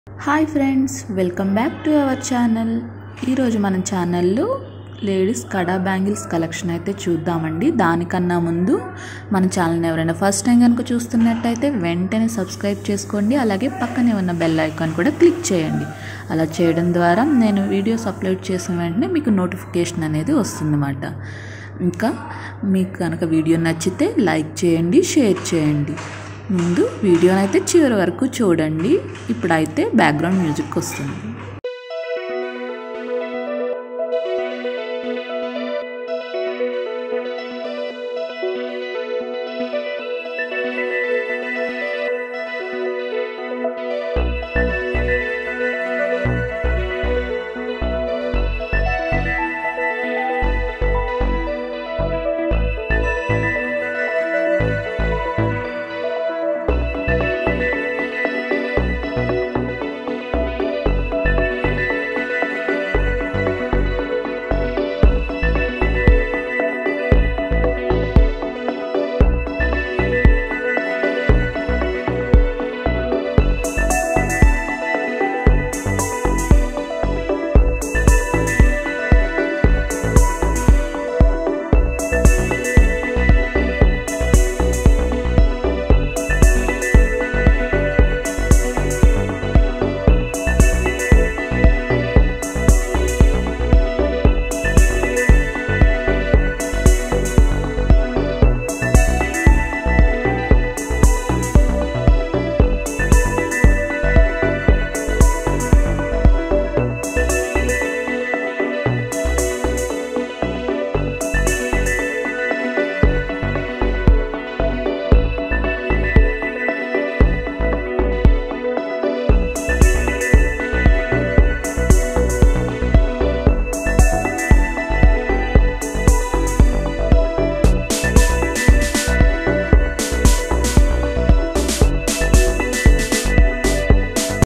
hi friends welcome back to our channel ఈరోజు మన ఛానల్లో లేడీస్ కడా బ్యాంగిల్స్ కలెక్షన్ అయితే చూద్దామండి దానికన్నా ముందు మన ఛానల్ని ఎవరైనా ఫస్ట్ టైం కనుక చూస్తున్నట్టయితే వెంటనే సబ్స్క్రైబ్ చేసుకోండి అలాగే పక్కనే ఉన్న బెల్ ఐకాన్ కూడా క్లిక్ చేయండి అలా చేయడం ద్వారా నేను వీడియోస్ అప్లోడ్ చేసిన వెంటనే మీకు నోటిఫికేషన్ అనేది వస్తుందన్నమాట ఇంకా మీకు కనుక వీడియో నచ్చితే లైక్ చేయండి షేర్ చేయండి ముందు వీడియోనైతే చివరి వరకు చూడండి ఇప్పుడైతే బ్యాక్గ్రౌండ్ మ్యూజిక్ వస్తుంది